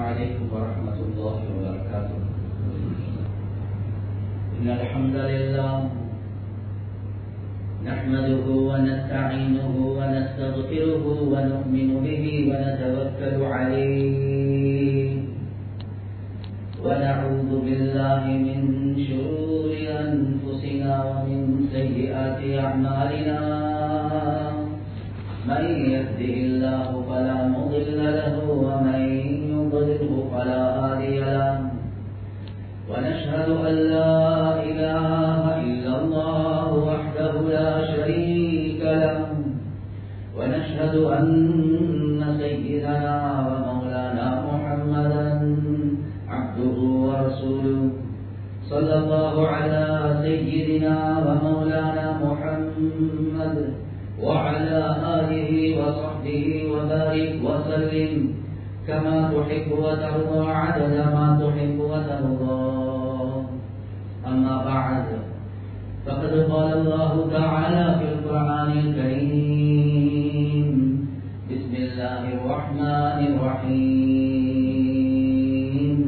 عليكم ورحمة الله وبركاته إن الحمد لله نحمده ونستعينه ونستغفره ونؤمن به ونتوكل عليه ونعوذ بالله من شرور أنفسنا ومن سيئات أعمالنا من يهده الله فلا مضل له ومن يضلله فلا هادي له ونشهد أن لا إله إلا الله وحده لا شريك له ونشهد أن سيدنا ومولانا محمدا عبده ورسوله صلى الله على سيدنا ومولانا محمد وعلى آله وصحبه وبارك وسلم كما تحب وترضى عدد ما تحب وترضى أما بعد فقد قال الله تعالى في القرآن الكريم بسم الله الرحمن الرحيم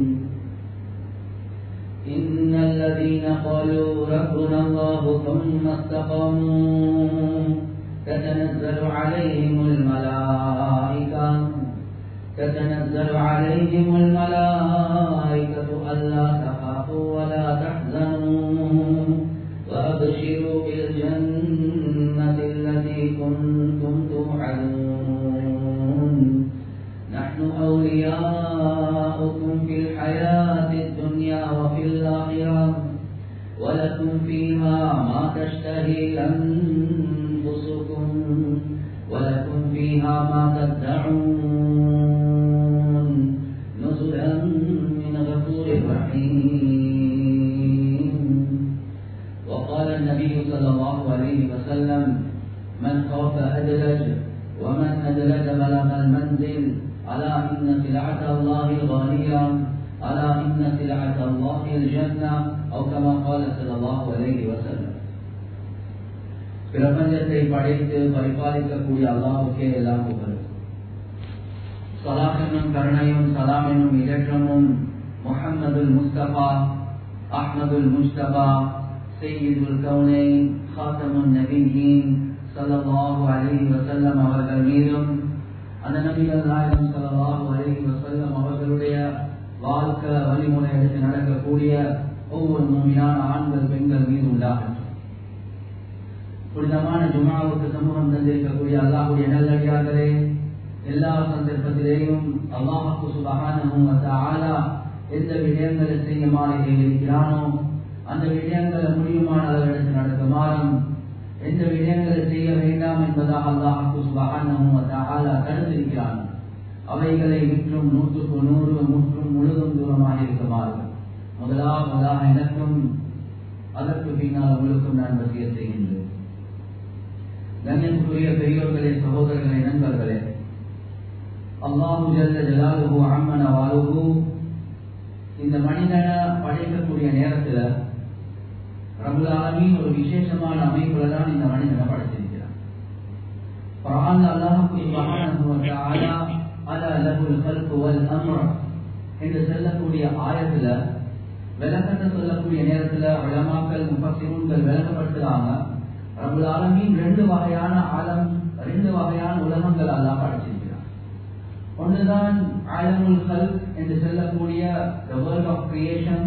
إن الذين قالوا ربنا الله ثم استقاموا تتنزل عليهم الملائكة تتنزل عليهم الملائكة ألا تخافوا ولا تحزنوا وأبشروا بالجنة التي كنتم توعدون نحن أولياؤكم في الحياة الدنيا وفي الآخرة ولكم فيها ما تشتهي أنفسكم ولكم فيها ما تدعون نزلا من غفور رحيم وقال النبي صلى الله عليه وسلم من خوف أدلج ومن أدلج بلغ المنزل ألا إن سلعة الله غالية ألا إن سلعة الله الجنة أو كما قال صلى الله عليه وسلم பிரபஞ்சத்தை படைத்து பரிபாலிக்கக்கூடிய அல்லாவுக்கே எல்லாம் புகழும் சலாம் என்னும் கருணையும் சலாம் என்னும் இடற்றமும் முஹம்மதுல் முஸ்தபா அஹ்மதுல் முஸ்தபா சையீதுல் கவுனை ஹாத்தமுன் நபியின் சல்லல்லாஹு அலைஹி வஸல்லம் அவர்கள் மீதும் அந்த நபிகள் நாயகம் சல்லல்லாஹு அலைஹி வஸல்லம் அவர்களுடைய வாழ்க்கை வழிமுறை எடுத்து நடக்கக்கூடிய ஒவ்வொரு மூமியான ஆண்கள் பெண்கள் மீது உண்டாகட்டும் புனிதமான ஜுமாவுக்கு சமூகம் தந்திருக்கக்கூடிய அல்லாஹுடைய நல்லடியார்களே எல்லா சந்தர்ப்பத்திலேயும் அல்லாஹுக்கு சுபகானமும் ஆலா எந்த விடயங்களை செய்யுமாறு இருக்கிறானோ அந்த விடயங்களை முடியுமான அளவிடத்து நடக்குமாறும் எந்த விடயங்களை செய்ய வேண்டாம் என்பதாக அல்லாஹுக்கு சுபகானமும் ஆலா தடுத்திருக்கிறான் அவைகளை விற்றும் நூற்றுக்கு நூறு முற்றும் முழுதும் தூரமாக இருக்குமாறு முதலாவதாக எனக்கும் அதற்கு பின்னால் உங்களுக்கும் நான் வசிய செய்கின்றேன் கண்ணியத்துக்குரிய பெரியோர்களே சகோதரர்களே நண்பர்களே அல்லாஹு ஜல்ல ஜலாலுகு அம்மன வாழுகு இந்த மனிதனை படைக்கக்கூடிய நேரத்துல ரபுல் ஆலமின் ஒரு விசேஷமான அமைப்புல தான் இந்த மனிதனை படைச்சிருக்கிறார் குரான் அல்லாஹுக்கு சுப்ஹானஹு வ தஆலா அலா லஹுல் கல்பு வல் அம்ர் என்று சொல்லக்கூடிய ஆயத்துல விளக்கத்தை சொல்லக்கூடிய நேரத்துல உலமாக்கள் முஃபஸ்ஸிரூன்கள் விளக்கப்படுத்துறாங்க ரபுல் ஆலமீன் ரெண்டு வகையான ஆலம் ரெண்டு வகையான உலகங்கள் அல்லாஹ் படைச்சிருக்கிறார் ஒன்றுதான் ஆலமுல் கல் என்று சொல்லக்கூடிய the world of creation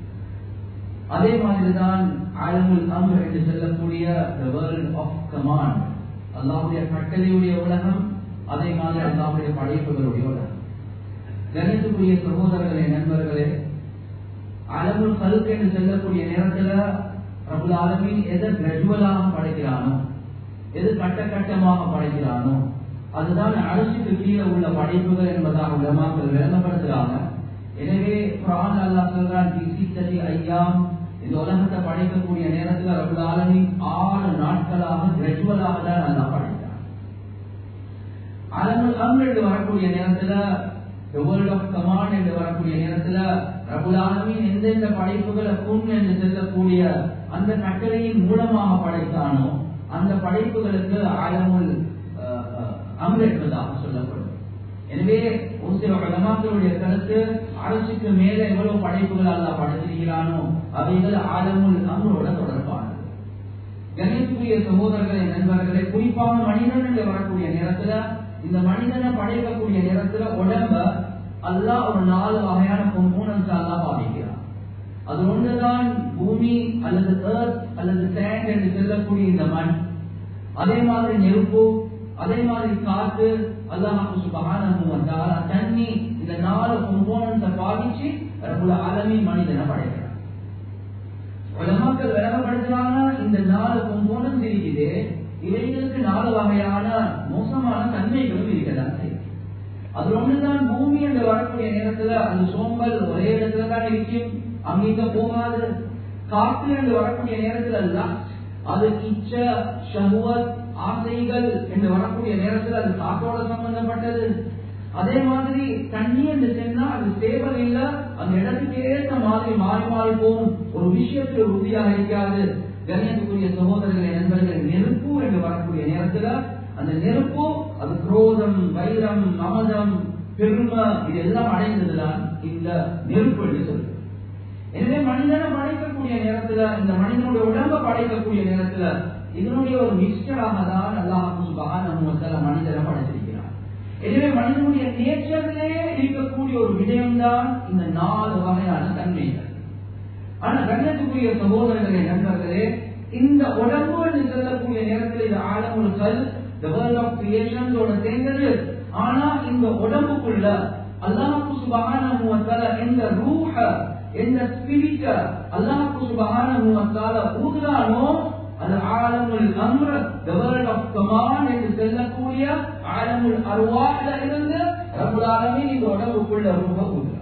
அதே மாதிரிதான் ஆலமுல் அம்ர் என்று சொல்லக்கூடிய the world of command அல்லாஹ்வுடைய கட்டளையுடைய உலகம் அதே மாதிரி அல்லாஹ்வுடைய படைப்புகளுடைய உலகம் கணித்துக்குரிய சகோதரர்களே நண்பர்களே அலமுல் கல்க் என்று சொல்லக்கூடிய நேரத்துல ரபுல் ஆலமீன் எதை கிராஜுவலாக படைக்கிறானோ எது கட்ட கட்டமாக படைக்கிறானோ அதுதான் அரசுக்கு கீழே உள்ள படைப்புகள் என்பதாக உலமாக்கள் விளங்கப்படுத்துறாங்க எனவே குரான் அல்லாஹ் சொல்றான் பிசித்தலி ஐயாம் இந்த உலகத்தை படைக்கக்கூடிய நேரத்துல ரபுல் ஆலமீன் ஆறு நாட்களாக கிராஜுவலாக தான் அல்லாஹ் படைக்கிறான் அலமுல் அம்ர் என்று வரக்கூடிய நேரத்துல the world of command என்று வரக்கூடிய நேரத்துல ரபுல் ஆலமீன் எந்தெந்த படைப்புகளை கூண் என்று செல்லக்கூடிய அந்த கட்டளையின் மூலமாக படைத்தானோ அந்த படைப்புகளுக்கு ஆலமுல் அம்ர் என்பதாக சொல்லப்படும் எனவே ஒரு சில உலமாக்களுடைய கருத்து அரசுக்கு மேல எவ்வளவு படைப்புகள் அல்லாஹ் படைத்திருக்கிறானோ அவைகள் ஆலமுல் அம்ரோட தொடர்பானது கணிப்புரிய சகோதரர்களை நண்பர்களை குறிப்பாக மனிதன் என்று வரக்கூடிய நேரத்துல இந்த மனிதனை படைக்கக்கூடிய நேரத்துல உடம்ப அல்லாஹ் ஒரு நாலு வகையான கொம்போனன்ஸ் அல்லாஹ் பாதிக்கிறான் அது ஒன்றுதான் பூமி அல்லது earth அல்லது சேண்ட் என்று சொல்லக்கூடிய இந்த மண் அதே மாதிரி நெருப்பு அதே மாதிரி காற்று அல்லாஹ் சுபஹானஹு வ தஆலா தண்ணி இந்த நாலு கொம்போனன்ஸை பாதிச்சு ரப்புல் ஆலமீன் மனிதனை படைக்கிறான் உலமாக்கள் விளங்கப்படுத்துறாங்க இந்த நாலு கொம்போனன்ஸ் இருக்குது இவைகளுக்கு நாலு வகையான மோசமான தன்மைகளும் இருக்கதான் செய்யும் அது ஒண்ணுதான் பூமி என்று வரக்கூடிய நேரத்துல அந்த சோம்பல் ஒரே இடத்துல தான் இருக்கும் அங்கிங்க போகாது காற்று என்று வரக்கூடிய நேரத்துல எல்லாம் அது இச்ச ஷஹுவத் ஆசைகள் என்று வரக்கூடிய நேரத்துல அது காற்றோட சம்பந்தப்பட்டது அதே மாதிரி தண்ணி என்று சென்னா அது ஸ்டேபிள் இல்ல அந்த இடத்துக்கு ஏற்ற மாதிரி மாறி மாறி போகும் ஒரு விஷயத்துல உறுதியாக இருக்காது கண்ணியத்துக்குரிய சகோதரர்களை நண்பர்கள் நெருப்பு என்று வரக்கூடிய நேரத்துல அந்த நெருப்பு அது குரோதம் வைரம் அமதம் பெருமை இது எல்லாம் அடைந்ததுதான் இந்த நெருப்பு என்று சொல்லுது எனவே மனிதனை படைக்கக்கூடிய நேரத்துல இந்த மனிதனுடைய உடம்ப படைக்கக்கூடிய நேரத்துல இதனுடைய ஒரு மிக்சராக தான் அல்லாஹ் சுபஹானஹு மனிதனை படைத்திருக்கிறார் எனவே மனிதனுடைய நேச்சரிலே இருக்கக்கூடிய ஒரு விடயம்தான் இந்த நாலு வகையான தன்மைகள் ஆனா கண்ணத்துக்குரிய சகோதரர்களே நண்பர்களே இந்த உடம்பு என்று சொல்லக்கூடிய நேரத்தில் இது ஆழமுல் கல் the world of creation ஓட சேர்ந்தது ஆனா இந்த உடம்புக்குள்ள அல்லாஹு சுபஹானஹு வ தஆலா இந்த ரூஹ இந்த ஸ்பிரிட்ட அல்லாஹு சுபஹானஹு வ தஆலா ஊதுறானோ அது ஆலமுல் அம்ர the world of command என்று சொல்லக்கூடிய ஆலமுல் அர்வாஹ்ல இருந்து ரப்பல் ஆலமீன் இந்த உடம்புக்குள்ள ரூஹ ஊதுறான்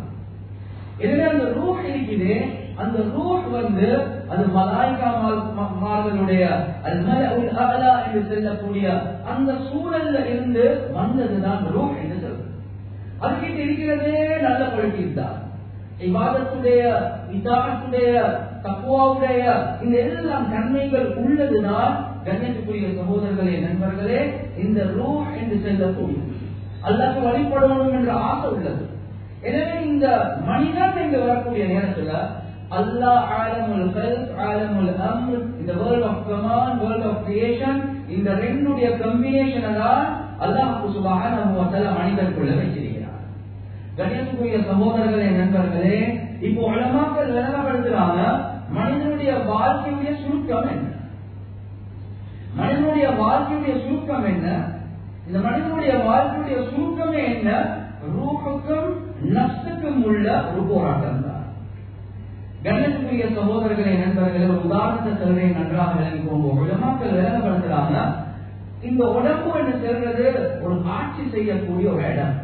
எனவே அந்த ரூஹ் இருக்குது அந்த ரூஹ் வந்து அது மலாய்கா மார்களுடைய அது மலஉல் அலா என்று சொல்லக்கூடிய அந்த சூழல்ல இருந்து வந்ததுதான் ரூஹ் என்று சொல்றது அதுக்கிட்ட இருக்கிறதே நல்ல குவாலிட்டிஸ் தான் இவாதத்துடைய இதாத்துடைய தக்குவாவுடைய இந்த எல்லாம் நன்மைகள் உள்ளதுதான் கண்ணியத்துக்குரிய சகோதரர்களே நண்பர்களே இந்த ரூஹ் என்று சொல்லக்கூடிய அல்லாஹ் வழிபடணும் என்ற ஆசை உள்ளது எனவே இந்த மனிதன் என்று வரக்கூடிய நேரத்துல அல்லாஹ் ஆலமுல் கல்ப் ஆலமுல் அம்ர் இந்த world of command world of creation இந்த ரெண்டுடைய கம்பினேஷனை தான் அல்லாஹ் சுபஹானஹு வ தஆலா மனிதனுக்குள்ள வச்சிருக்கிறார் கணியத்துக்குரிய சகோதரர்களே நண்பர்களே இப்போ உலமாக்கள் விளங்கப்படுத்துறாங்க மனிதனுடைய வாழ்க்கையுடைய சுருக்கம் என்ன மனிதனுடைய வாழ்க்கையுடைய சுருக்கம் என்ன இந்த மனிதனுடைய வாழ்க்கையுடைய சுருக்கமே என்ன ரூஹுக்கும் நப்சுக்கும் உள்ள ஒரு போராட்டம் தான் கணத்துக்குரிய சகோதரர்களை நண்பர்களே ஒரு உதாரணத்தை சொல்றேன் நன்றாக விளங்கிக்கோங்க உலமாக்கள் விளங்கப்படுத்துறாங்க இந்த உடம்பு என்று சொல்றது ஒரு ஆட்சி செய்யக்கூடிய ஒரு இடம்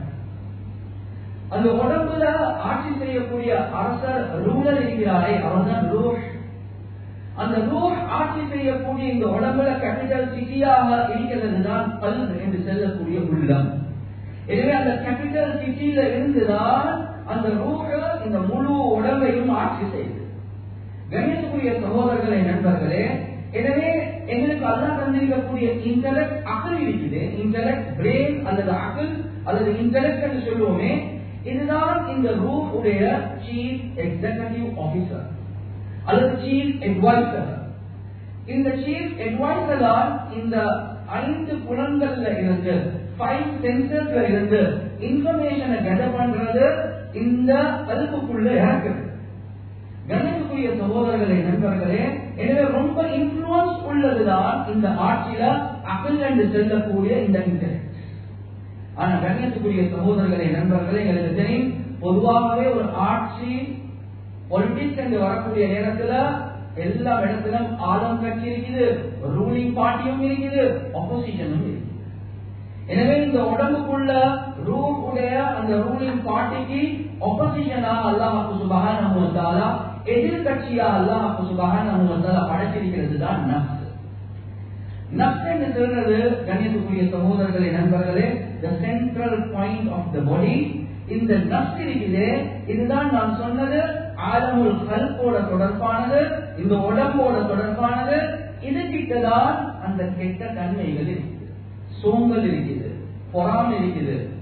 அந்த உடம்புல ஆட்சி செய்யக்கூடிய அரசர் ரூலர் இருக்கிறாரே அவர் தான் ரூஹ் அந்த ரூஹ் ஆட்சி செய்யக்கூடிய இந்த உடம்புல கேபிட்டல் சிட்டியாக இருக்கிறது தான் பல் என்று செல்லக்கூடிய உள்ளம் எனவே அந்த கேபிட்டல் சிட்டியில இருந்துதான் அந்த ரூஹ இந்த முழு உடம்பையும் ஆட்சி செய்யுது கணியத்துக்குரிய சகோதரர்களே நண்பர்களே எனவே எங்களுக்கு அல்லா தந்திருக்கக்கூடிய இன்டலெக்ட் அகல் இருக்குது இன்டலெக்ட் பிரெயின் அல்லது அகல் அல்லது இன்டலெக்ட் என்று சொல்லுவோமே இதுதான் இந்த ரூஹ் உடைய சீஃப் எக்ஸிகூட்டிவ் ஆபீசர் அல்லது சீஃப் அட்வைசர் இந்த சீஃப் அட்வைசர் தான் இந்த ஐந்து புலன்கள்ல இருந்து ஃபைவ் சென்சர்ஸ்ல இருந்து இன்ஃபர்மேஷனை கெதர் பண்றது இந்த கல்புக்குள்ள இருக்குது கணிதக்குரிய சகோதரர்களே நண்பர்களே எனவே ரொம்ப இன்ஃபுளுன்ஸ் உள்ளதுதான் இந்த ஆட்சியில அகல் என்று செல்லக்கூடிய இந்த இன்டர்நெட் ஆனா கண்ணியத்துக்குரிய சகோதரர்களே நண்பர்களே எங்களுக்கு தெரியும் பொதுவாகவே ஒரு ஆட்சி பொலிட்டிக்ஸ் என்று வரக்கூடிய நேரத்துல எல்லா இடத்திலும் ஆளும் கட்சி இருக்குது ரூலிங் பார்ட்டியும் இருக்குது ஆப்போசிஷனும் இருக்குது எனவே இந்த உடம்புக்குள்ள ரூல் உடைய அந்த ரூலிங் பார்ட்டிக்கு ஆப்போசிஷனா அல்லாஹ் சுபஹானஹு வ தஆலா எதிர்கட்சியா அல்லாஹ் சுபஹானஹு வ தஆலா படைச்சிருக்கிறது தான் நஃப்ஸ் நஃப்ஸ் என்று சொல்றது கண்ணியத்துக்குரிய சகோதரர்களே நண்பர்களே the central point of the body இந்த நஃப்ஸ் இருக்குது இதுதான் நான் சொன்னது ஆலமுல் கல்போட தொடர்பானது இந்த உடம்போட தொடர்பானது இது கிட்டதான் அந்த கெட்ட தன்மைகள் இருக்குது சோம்பல் இருக்குது பொறாமை இருக்குது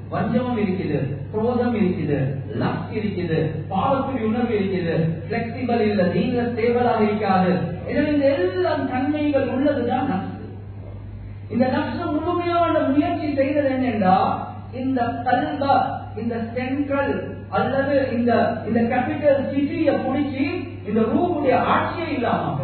வஞ்சமம் இருக்குது குரோதம் இருக்குது லக்ஸ் இருக்குது பாவத்துடைய உணர்வு இருக்குது பிளெக்சிபிள் இல்ல நீங்க ஸ்டேபிளாக இருக்காது எனவே இந்த எல்லா தன்மைகள் உள்ளதுதான் நப்சு இந்த நப்சு முழுமையான முயற்சி செய்தது என்னென்றா இந்த கல்வ இந்த சென்ட்ரல் அல்லது இந்த இந்த கேபிட்டல் சிட்டியை பிடிச்சி இந்த ரூமுடைய ஆட்சியை இல்லாம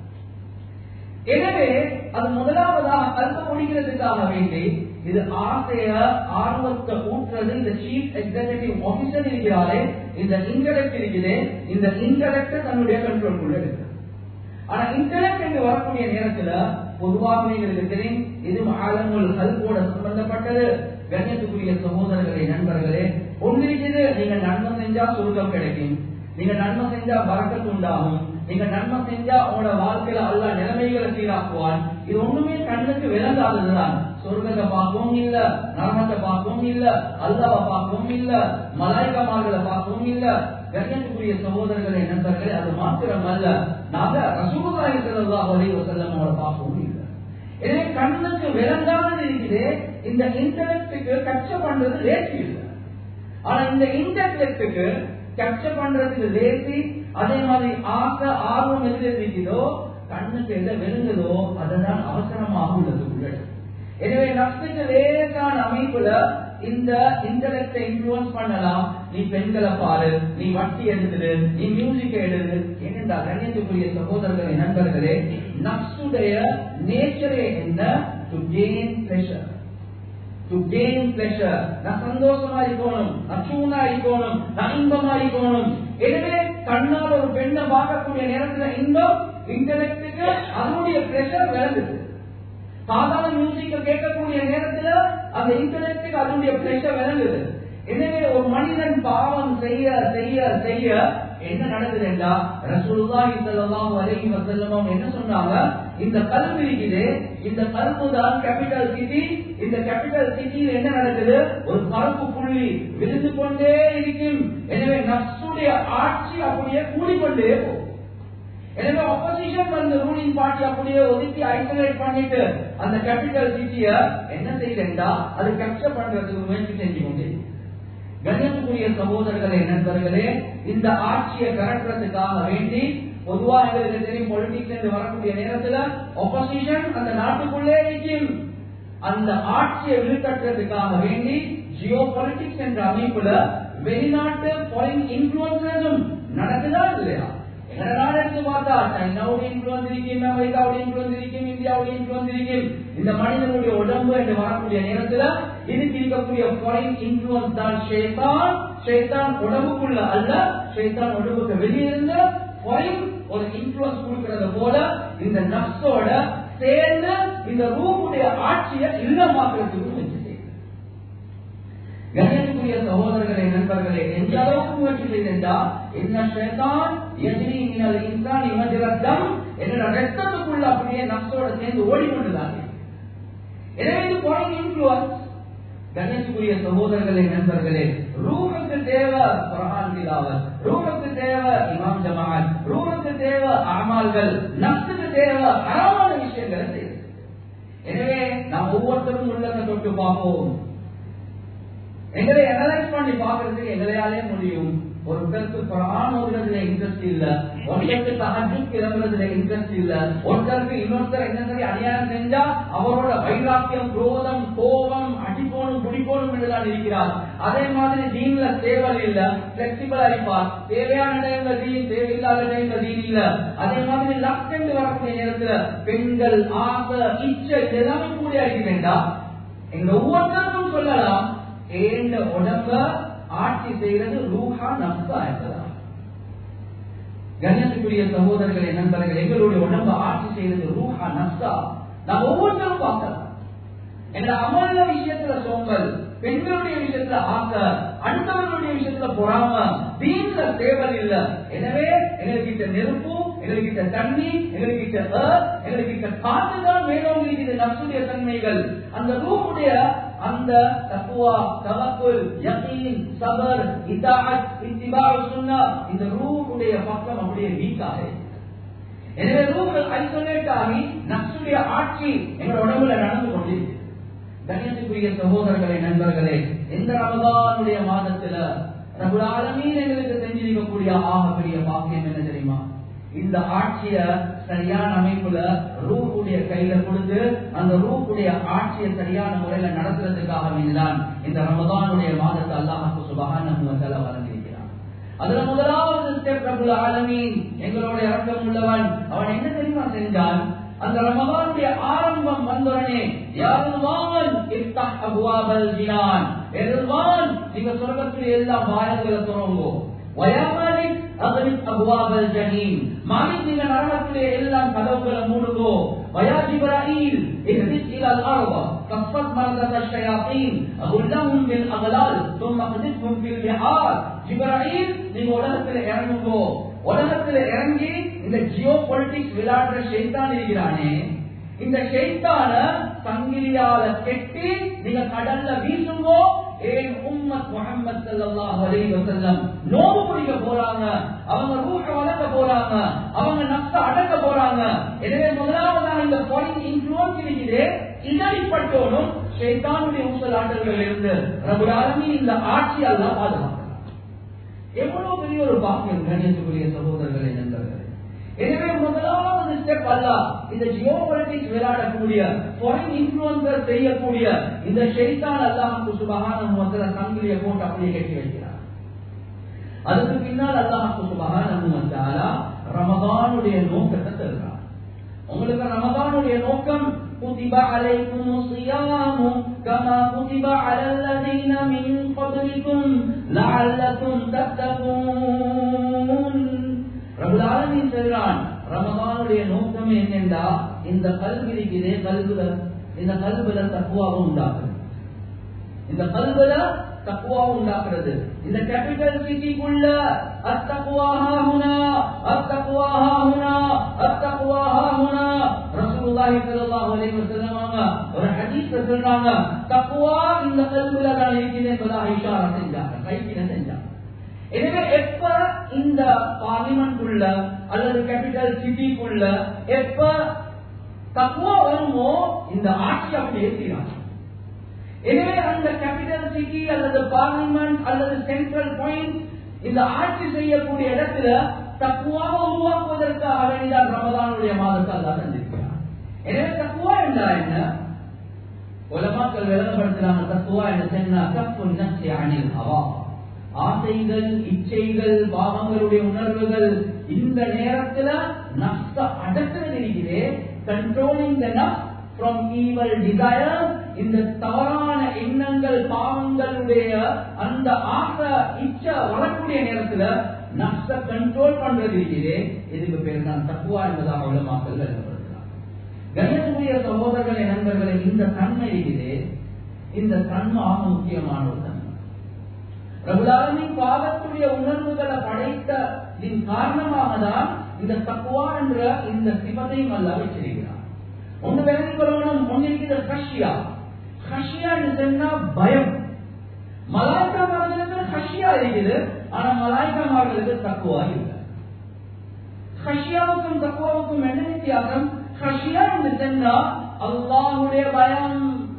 எனவே அது முதலாவதாக கல்வ முடிக்கிறதுக்காக வேண்டி இது ஆசைய ஆர்வத்தை ஊற்றுறது இந்த சீஃப் எக்ஸிகூட்டிவ் ஆபீசர் இருக்கிறாரே இந்த இன்டலெக்ட் இருக்குது இந்த இன்டலெக்ட் தன்னுடைய கண்ட்ரோல்குள்ள இருக்கு ஆனா இன்டலெக்ட் என்று வரக்கூடிய நேரத்துல பொதுவாக எங்களுக்கு தெரியும் இது ஆலமுல் கல்போட சம்பந்தப்பட்டது கண்ணியத்துக்குரிய சகோதரர்களே நண்பர்களே ஒன்றிருக்கிறது நீங்க நன்மை செஞ்சா சொர்க்கம் கிடைக்கும் நீங்க நன்மை செஞ்சா வரக்கத்து உண்டாகும் நீங்க நன்மை செஞ்சா உங்களோட வாழ்க்கையில அல்ல நிலைமைகளை சீராக்குவான் இது ஒண்ணுமே கண்ணுக்கு விளங்காததுதான் சொர்க்கத்தை பார்க்கவும் இல்ல நரமத்தை பார்க்கவும் இல்ல அல்லாவை பார்க்கவும் இல்ல மலாய்கமார்களை பார்க்கவும் இல்ல கண்ணியத்துக்குரிய சகோதரர்களை நண்பர்களே அது மாத்திரம் அல்ல நாங்க ரசூலாய் செல்லா வலைவ செல்லம் அவளை பார்க்கவும் இல்லை எனவே கண்ணுக்கு விளங்காதது இருக்குது இந்த இன்டர்நெட்டுக்கு கச்ச பண்றது லேசி இல்லை ஆனா இந்த இன்டர்நெட்டுக்கு கச்ச பண்றதுக்கு லேசி அதே மாதிரி ஆசை ஆர்வம் எது இருக்குதோ கண்ணுக்கு எதை வெறுங்குதோ அதுதான் அவசரமாக உள்ளது உள்ளது எனவே நஷ்டத்துக்கு லேசான அமைப்புல இந்த இன்டலெக்டை இன்ஃபுளுன்ஸ் பண்ணலாம் நீ பெண்களை பாரு நீ வட்டி எடுத்துடு நீ மியூசிக் எடுது ஏனென்றா கண்ணியத்துக்குரிய சகோதரர்களே நண்பர்களே நப்சுடைய நேச்சரே என்ன to gain pleasure to gain pleasure நான் சந்தோஷமா இருக்கணும் நான் சூனா இருக்கணும் நான் இன்பமா இருக்கணும் எனவே கண்ணால் ஒரு பெண்ணை பார்க்கக்கூடிய நேரத்துல இன்பம் இன்டலெக்டுக்கு அதனுடைய பிளஷர் விளங்குது சாதாரண மியூசிக்க கேட்கக்கூடிய நேரத்துல அந்த இன்டர்நெட்டுக்கு அதனுடைய பிளஷர் விளங்குது எனவே ஒரு மனிதன் பாவம் செய்ய செய்ய செய்ய என்ன நடக்குது என்றா ரசூலுல்லாஹி ஸல்லல்லாஹு அலைஹி வஸல்லம் என்ன சொன்னாங்க இந்த கல்வி இருக்குது இந்த கல்பு தான் கேபிட்டல் சிட்டி இந்த கேபிட்டல் சிட்டியில் என்ன நடக்குது ஒரு கருப்பு புள்ளி விழுந்து கொண்டே இருக்கும் எனவே நப்சுடைய ஆட்சி அப்படியே கூடிக்கொண்டே போகும் எனவே ஆப்போசிஷன் வந்து ரூலிங் பார்ட்டி அப்படியே ஒதுக்கி ஐசோலேட் பண்ணிட்டு அந்த கேபிட்டல் சிட்டிய என்ன செய்யலா அது கேப்சர் பண்றதுக்கு முயற்சி செஞ்சு கொண்டு கண்ணியத்துக்குரிய சகோதரர்களே நண்பர்களே இந்த ஆட்சியை கரட்டுறதுக்காக வேண்டி பொதுவா எங்களுக்கு தெரியும் பொலிட்டிக்ஸ் என்று வரக்கூடிய நேரத்துல ஆப்போசிஷன் அந்த நாட்டுக்குள்ளே இருக்கும் அந்த ஆட்சியை வீழ்த்தட்டுறதுக்காக வேண்டி ஜியோ பொலிட்டிக்ஸ் என்ற அமைப்புல வெளிநாட்டு ஃபாரின் இன்ஃபுளுசஸும் நடக்குதா இல்லையா எங்களை நாடு எடுத்து பார்த்தா சைனாவுடைய இன்ஃபுளுன்ஸ் இருக்கும் அமெரிக்காவுடைய இன்ஃபுளுன்ஸ் இருக்கும் இந்தியாவுடைய இன்ஃபுளுன்ஸ் இருக்கும் இந்த மனிதனுடைய உடம்பு என்று வரக்கூடிய நேரத்துல இதுக்கு இருக்கக்கூடிய ஃபாரின் இன்ஃபுளுன்ஸ் தான் ஷேத்தான் ஷேத்தான் உடம்புக்குள்ள அல்ல ஷேத்தான் உடம்புக்கு வெளியே இருந்து ஃபாரின் ஒரு இன்ஃபுளுன்ஸ் கொடுக்கறது போல இந்த நப்சோட சேர்ந்து இந்த ரூமுடைய ஆட்சியை இல்லமாக்குறதுக்கு முயற்சி செய்யுது கண்ணியத்துக்குரிய சகோதரர்களே நண்பர்களே எந்த அளவுக்கு முயற்சி செய்தா என்ன ஷேதான் எதிரி மினல் இன்சான் இமஜரத்தம் என்னோட ரத்தத்துக்குள்ள அப்படியே நப்சோட சேர்ந்து ஓடிக்கொண்டுதான் எனவே இது பாயிண்ட் இன்ஃபுளுன்ஸ் கண்ணியத்துக்குரிய சகோதரர்களே நண்பர்களே ரூமுக்கு தேவை குரான் திலாவத் ரூமுக்கு தேவை இமாம் ஜமால் ரூமுக்கு தேவை அமால்கள் நப்சுக்கு தேவை அறமான விஷயங்களை செய்யுது எனவே நாம் ஒவ்வொருத்தரும் உள்ளதை தொட்டு பார்ப்போம் எங்களை அனலைஸ் பண்ணி பாக்குறதுக்கு எங்களையாலே முடியும் ஒருத்தருக்கு குரான் ஓடுறதுல இன்ட்ரெஸ்ட் இல்ல ஒருத்தருக்கு தஹஜ்ஜுத் கிளம்புறதுல இன்ட்ரெஸ்ட் இல்ல ஒருத்தருக்கு இன்னொருத்தர் என்ன சரி அநியாயம் செஞ்சா அவரோட வைராக்கியம் குரோதம் கோபம் அடிப்போனும் குடிப்போனும் என்றுதான் இருக்கிறார் அதே மாதிரி தீன்ல தேவல் இல்ல பிளெக்சிபிளா இருப்பார் தேவையான டைம்ல தீன் தேவையில்லாத டைம்ல தீன் இல்ல அதே மாதிரி லக்கெண்டு வரக்கூடிய நேரத்துல பெண்கள் ஆசை இச்சை எல்லாமே கூடிய இருக்க வேண்டாம் எங்க ஒவ்வொருத்தருக்கும் சொல்லலாம் ஏண்ட உடம்ப ஆட்சி செய்கிறது ரூஹா நப்சா என்பதா கண்ணியத்துக்குரிய சகோதரர்களே நண்பர்கள் எங்களுடைய உடம்ப ஆட்சி செய்வது ரூஹா நப்சா நாம் ஒவ்வொருத்தரும் பார்க்கலாம் என்ற அமல்ல விஷயத்துல சோம்பல் பெண்களுடைய விஷயத்துல ஆசை அடுத்தவர்களுடைய விஷயத்துல பொறாம தீன்ல தேவல் இல்ல எனவே எங்ககிட்ட நெருப்பு எங்ககிட்ட தண்ணி எங்ககிட்ட எங்ககிட்ட காற்றுதான் மேலும் இருக்குது நப்சுடைய தன்மைகள் அந்த ரூமுடைய அந்த தக்குவா தவக்குல் யகீன் சபர் இதாத் இத்திபாஉ சுன்னா இந்த ரூஹுடைய பக்கம் அப்படியே வீக்காக எனவே ரூஹ் ஐசோலேட் ஆகி நப்சுடைய ஆட்சி எங்க உடம்புல நடந்து கொண்டிருக்கு கணியத்துக்குரிய சகோதரர்களே நண்பர்களே இந்த ரமதானுடைய மாதத்துல ரகுல் ஆலமீன் எங்களுக்கு செஞ்சிருக்கக்கூடிய ஆகப்பெரிய பாக்கியம் என்ன தெரியுமா இந்த ஆட்சிய சரியான அமைப்புல ரூக்குடைய கையில கொடுத்து அந்த ரூக்குடைய ஆட்சியை சரியான முறையில நடத்துறதுக்காக வேண்டிதான் இந்த ரமதானுடைய மாதத்தை அல்லாஹு சுபகான வழங்கியிருக்கிறான் அதுல முதலாவது ஸ்டெப் ரகுல் ஆலமீன் எங்களோட இறக்கம் உள்ளவன் அவன் என்ன தெரியுமா செஞ்சான் அந்த ரமதானுடைய ஆரம்பம் வந்தோடனே யாருவான் இஃப்தஹ் அபுவாபல் ஜினான் எருவான் நீங்க சொர்க்கத்தில் எல்லா வாயங்களை தொடங்கோ வயாமாலிக் அகலிக் அபுவாபல் ஜஹீம் மாலிக் நீங்க நரகத்திலே எல்லாம் கதவுகளை மூடுங்கோ வயா ஜிப்ராஹீல் اهبط الى الارض كفت مرضى الشياطين اغلهم بالاغلال ثم اقذفهم في البحار جبرائيل நீங்க உலகத்துல இறங்குங்கோ உலகத்துல இறங்கி இந்த ஜியோ பொலிட்டிக்ஸ் விளையாடுற ஷெய்தான் இருக்கிறானே இந்த ஷெய்தான சங்கிலியால கெட்டி நீங்க கடல்ல வீசுங்கோ ஏன் உம்மத் முகமது ஸல்லல்லாஹு அலைஹி வஸல்லம் நோவு பிடிக்க போறாங்க அவங்க ரூஹ வளர்க்க போறாங்க அவங்க நப்ச அடக்க போறாங்க எனவே முதலாவதாக இந்த பாயிண்ட் இன்ஃப்ளூயன்ஸ் இருக்குது இதழிப்பட்டோனும் ஷைத்தானுடைய ஊசலாட்டங்களில் இருந்து ரபுல் ஆலமீன் இந்த ஆட்சி அல்லாஹ் பாதுகாக்கிறார் எவ்வளவு பெரிய ஒரு பாக்கியம் கணியத்துக்குரிய சகோதரர்களே நண்பர்களே எனவே முதலாவது ஸ்டெப் அல்ல இந்த ஜியோ பொலிட்டிக்ஸ் விளையாடக்கூடிய ஃபாரின் இன்ஃபுளுசர் செய்யக்கூடிய இந்த ஷெய்தான் அல்லாஹு சுபகான முதல சங்கிலியை போட்டு அப்படியே கட்டி வைக்கிறார் அதுக்கு பின்னால் அல்லாஹு சுபகான ரமதானுடைய நோக்கத்தை தருகிறார் உங்களுக்கு ரமதானுடைய நோக்கம் كتب عليكم الصيام كما كتب على الذين من قبلكم لعلكم تتقون ரபுல் ஆலமீன் சொல்றான் ரமதானுடைய நோக்கம் என்னென்றா இந்த கல்வி இருக்குதே கல்வில இந்த கல்வில தக்குவாவும் உண்டாக்குறது இந்த கல்வில தக்குவாவும் உண்டாக்குறது இந்த கேபிட்டல் சிட்டிக்குள்ள அத்தக்குவாஹாஹுனா அத்தக்குவாஹாஹுனா அத்தக்குவாஹாஹுனா ரசூலுல்லாஹி ஸல்லல்லாஹு அலைஹி வஸல்லம் ஒரு ஹதீஸ் சொல்றாங்க தக்குவா இந்த கல்வில தான் இருக்குது என்பதாக இஷாரா செஞ்சாங்க கைக்கின செஞ்சாங்க எனவே எப்ப இந்த பார்லிமெண்ட் அல்லது கேபிட்டல் சிட்டிக்குள்ள எப்ப தக்குவா வருமோ இந்த ஆட்சி அப்படி ஏற்றினாங்க எனவே அந்த கேபிட்டல் சிட்டி அல்லது பார்லிமெண்ட் அல்லது சென்ட்ரல் பாயிண்ட் இந்த ஆட்சி செய்யக்கூடிய இடத்துல தக்குவாக உருவாக்குவதற்காக வேண்டிதான் ரமதானுடைய மாதத்தை அல்லா செஞ்சிருக்கிறார் எனவே தக்குவா என்றால் என்ன உலமாக்கள் விளங்கப்படுத்துறாங்க தக்குவா என்று சொன்னா தப்பு நசி அணில் ஹவா ஆசைகள் இச்சைகள் பாவங்களுடைய உணர்வுகள் இந்த நேரத்துல நஷ்ட அடக்கிறது இருக்கிறே கண்ட்ரோலிங் த நஃப் ஃப்ரம் ஈவல் டிசைர் இந்த தவறான எண்ணங்கள் பாவங்களுடைய அந்த ஆசை இச்ச வரக்கூடிய நேரத்துல நஷ்ட கண்ட்ரோல் பண்றது இருக்கிறே இதுக்கு பேர் தான் தக்குவா என்பதாக உள்ள மக்கள் விளங்கப்படுத்தலாம் கணியத்துக்குரிய சகோதரர்களை நண்பர்களை இந்த தன்மை இருக்குது இந்த தன்மை ஆக முக்கியமான ஒரு தன்மை ரகுலாலமின் பாவத்துடைய உணர்வுகளை படைத்ததின் காரணமாக தான் இந்த தக்குவா என்ற இந்த சிவத்தையும் அல்ல வச்சிருக்கிறார் ஒன்று விளங்கிக் கொள்ளணும் ஒன்றிருக்கிற ஹஷியா ஹஷியா என்று சொன்னா பயம் மலாய்க்கா மார்களுக்கு ஹஷியா இருக்குது ஆனா மலாய்க்கா மார்களுக்கு தக்குவா இல்லை ஹஷியாவுக்கும் தக்குவாவுக்கும் என்ன வித்தியாசம் ஹஷியா என்று சொன்னா அல்லாஹுடைய பயம்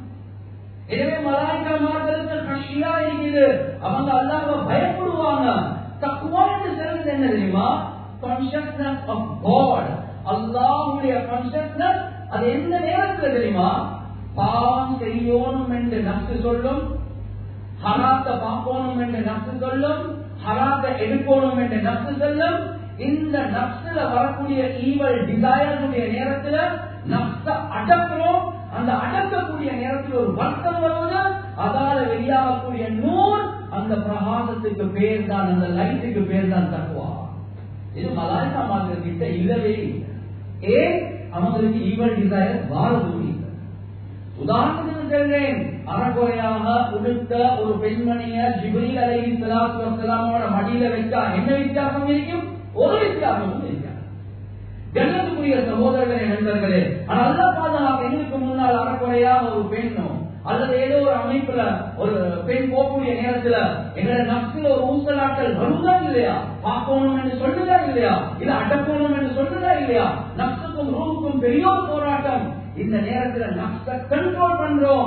எனவே மலாய்க்கா மார்களுக்கு ஹஷியா இருக்குது அவங்க அல்லாஹ் பயப்படுவாங்க தக்குவா என்று சொல்றது என்ன தெரியுமா கான்சியஸ்னஸ் ஆஃப் காட் அல்லாஹுடைய கான்சியஸ்னஸ் அது எந்த நேரத்துல தெரியுமா பாவம் செய்யணும் என்று நப்சு சொல்லும் ஹராத்த பார்க்கணும் என்று நப்சு சொல்லும் ஹராத்த எடுக்கணும் என்று நப்சு சொல்லும் இந்த நப்சுல வரக்கூடிய ஈவல் டிசையருடைய நேரத்துல நப்ச அடக்கிறோம் அந்த அடக்கக்கூடிய நேரத்தில் ஒரு வருத்தம் வருவது அதால வெளியாகக்கூடிய நூல் அந்த பிரகாசத்துக்கு பேர் தான் அந்த லைட்டுக்கு பேர் தான் தக்குவா இது மலாய்க்கா மாதிரி கிட்ட இல்லவே இல்லை ஏன் அவங்களுக்கு ஈவல் டிசைர் வாழவும் இல்லை உதாரணத்துக்கு சொல்றேன் அறகுறையாக உடுத்த ஒரு பெண்மணிய ஜிபிரில் அலஹி சலாத்து வசலாமோட மடியில வச்சா என்ன வித்தியாசம் இருக்கும் ஒரு வித்தியாசமும் இருக்காது கண்ணுக்குரிய சகோதரர்களே நண்பர்களே ஆனால் அல்ல பாதுகாப்பு எங்களுக்கு முன்னால் அறக்குறையாக ஒரு பெண்ணோ அல்லது ஏதோ ஒரு அமைப்புல ஒரு பெண் போகக்கூடிய நேரத்துல எங்களோட நப்சில் ஒரு ஊசலாட்டல் வருதா இல்லையா பார்க்கணும் என்று சொல்லுதா இல்லையா இல்ல அடக்கணும் என்று சொல்லுதா இல்லையா நப்சுக்கும் ரூமுக்கும் பெரிய ஒரு போராட்டம் இந்த நேரத்துல நப்ச கண்ட்ரோல் பண்றோம்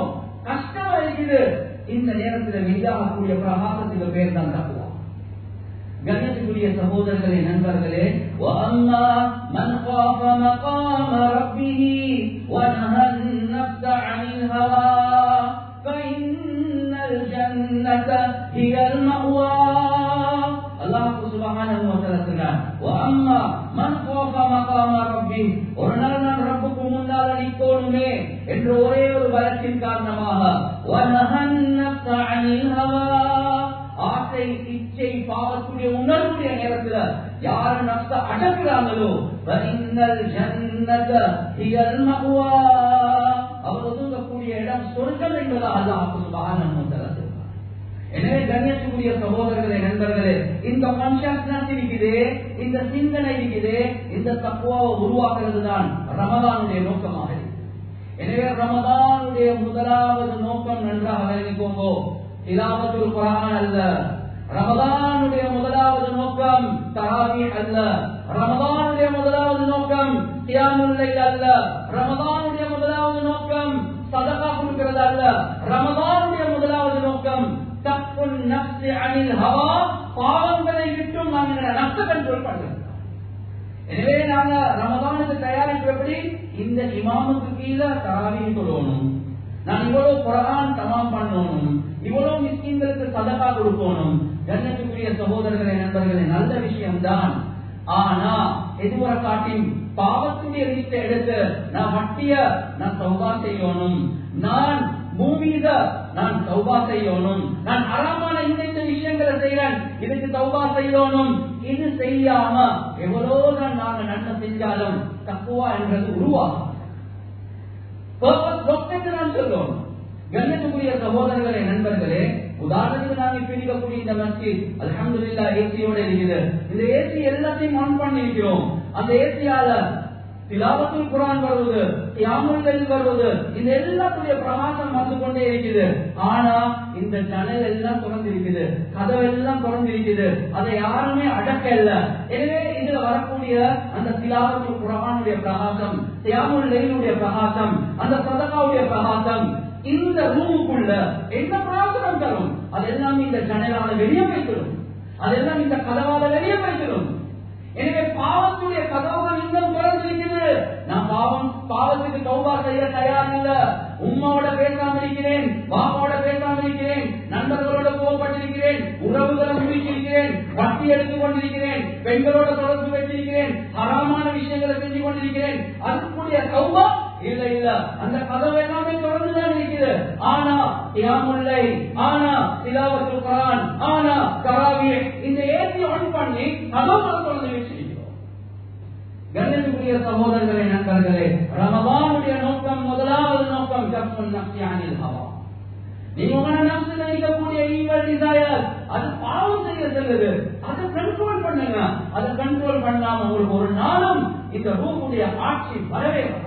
கஷ்டம் இருக்குது இந்த நேரத்தில் வெளியாகக்கூடிய பிரகாசத்துக்கு பேர் தான் தக்குவா கண்ணியத்துக்குரிய சகோதரர்களே நண்பர்களே وَأَمَّا مَنْ خَافَ مَقَامَ رَبِّهِ وَنَهَى النَّفْسَ عَنِ الْهَوَى فَإِنَّ الْجَنَّةَ هِيَ الْمَأْوَى அல்லாஹ் சுப்ஹானஹு வ தஆலா சொல்றார் وَأَمَّا مَنْ خَافَ مَقَامَ رَبِّهِ ஒரு நாள் நான் ரப்புக்கு முன்னால் நிற்கணுமே என்ற ஒரே ஒரு பலத்தின் காரணமாக وَنَهَى النَّفْسَ عَنِ الْهَوَى ஆசை இச்சை பாவத்துடைய உணர்வுடைய நேரத்துல யார் நஷ்ட அடக்குறாங்களோ ஃபஇன்னல் ஜன்னத ஹியல் மஅவா அவர் ஒதுங்கக்கூடிய இடம் சொர்க்கம் என்பதாக அல்லாஹ் சுப்ஹானஹு வ தஆலா சொல்றார் எனவே கண்ணியத்துக்குரிய சகோதரர்களே நண்பர்களே இந்த கான்சியஸ்னஸ் இருக்குது இந்த சிந்தனை இருக்குது இந்த தக்குவாவை உருவாக்குறது தான் ரமதானுடைய நோக்கமாக இருக்கு எனவே ரமதானுடைய முதலாவது நோக்கம் நன்றாக விளங்கிக்கோங்கோ திலாவத்துல் குரான் அல்ல ரமதானுடைய முதலாவது நோக்கம் தராவி அல்ல ரமதானுடைய முதலாவது நோக்கம் தியானுல்லை அல்ல ரமதானுடைய முதலாவது நோக்கம் சதகா கொடுக்கிறது அல்ல ரமதானுடைய முதலாவது நோக்கம் தப்புன் நப்சி அனில் ஹவா பாவங்களை விட்டும் நாங்கள் நஷ்ட கண்ட்ரோல் பண்றோம் எனவே நாங்க ரமதானுக்கு தயாரிப்பு எப்படி இந்த இமாமுக்கு கீழே தராவி சொல்லணும் நான் இவ்வளவு குரான் தமாம் பண்ணணும் இவ்வளவு மிஸ்கின்களுக்கு சதகா கொடுக்கணும் கண்ணுக்குரிய சகோதரர்களே நண்பர்களே நல்ல விஷயம்தான் ஆனா எதுவரை காட்டின் பாவத்துடைய லிஸ்ட எடுத்து நான் வட்டிய நான் சௌபா செய்யணும் நான் பூமியில நான் சௌபா செய்யணும் நான் அறமான இந்த இந்த விஷயங்களை செய்யறேன் இதுக்கு சௌபா செய்யணும் இது செய்யாம எவ்வளவுதான் நாங்க நன்மை செஞ்சாலும் தக்குவா என்றது உருவாகும் நான் சொல்லுவோம் கண்ணியத்துக்குரிய சகோதரர்களே நண்பர்களே உதாரணத்துக்கு நாங்க இப்ப இருக்கக்கூடிய இந்த மஸ்ஜித் அலமதுல்லா ஏசியோட இருக்குது இந்த ஏசி எல்லாத்தையும் ஆன் பண்ணிருக்கிறோம் அந்த ஏசியால திலாவத்துல் குரான் வருவது தியாமுல் வருவது இந்த எல்லாத்துடைய பிரகாசம் வந்து கொண்டே இருக்குது ஆனா இந்த ஜன்னல் எல்லாம் திறந்திருக்குது கதவு எல்லாம் திறந்திருக்குது அதை யாருமே அடக்க இல்ல எனவே இதுல வரக்கூடிய அந்த திலாவத்துல் குரானுடைய பிரகாசம் தியாமுல் லைனுடைய பிரகாசம் அந்த சதகாவுடைய பிரகாசம் இந்த ரூமுக்குள்ள என்ன பிரார்த்தனம் தரும் அதெல்லாம் இந்த ஜன்னலால வெளியே வைத்திடும் அதெல்லாம் இந்த கதவால வெளியே வைத்திடும் எனவே பாவத்துடைய கதவுகள் இன்னும் திறந்திருக்கிறது நான் பாவம் பாவத்துக்கு கௌபா செய்ய தயார் இல்ல உம்மாவோட பேசாம இருக்கிறேன் பாப்பாவோட பேசாம இருக்கிறேன் நண்பர்களோட கோவப்பட்டிருக்கிறேன் உறவுகளை முடிச்சிருக்கிறேன் வட்டி எடுத்துக் கொண்டிருக்கிறேன் பெண்களோட தொடர்பு வச்சிருக்கிறேன் ஹராமான விஷயங்களை செஞ்சு கொண்டிருக்கிறேன் அதுக்குரிய கௌபா இல்ல இல்ல அந்த கதவு எல்லாமே தொடர்ந்துதான் இருக்குது ஆனா தியாமுல்லை ஆனா திலாவத்து குரான் ஆனா கராவிய இந்த ஏசி ஆன் பண்ணி கதவுகளை தொடர்ந்து வச்சிருக்கிறோம் கண்ணியத்துக்குரிய சகோதரர்களே நண்பர்களே ரமபானுடைய நோக்கம் முதலாவது நோக்கம் கப்சுல் நப்சியானில் ஹவா நீங்க உங்களோட நப்சில் இருக்கக்கூடிய ஈவல் டிசையர் அது பாவம் செய்ய செல்லுது அதை கண்ட்ரோல் பண்ணுங்க அதை கண்ட்ரோல் பண்ணாம உங்களுக்கு ஒரு நாளும் இந்த ரூமுடைய ஆட்சி வரவே வராது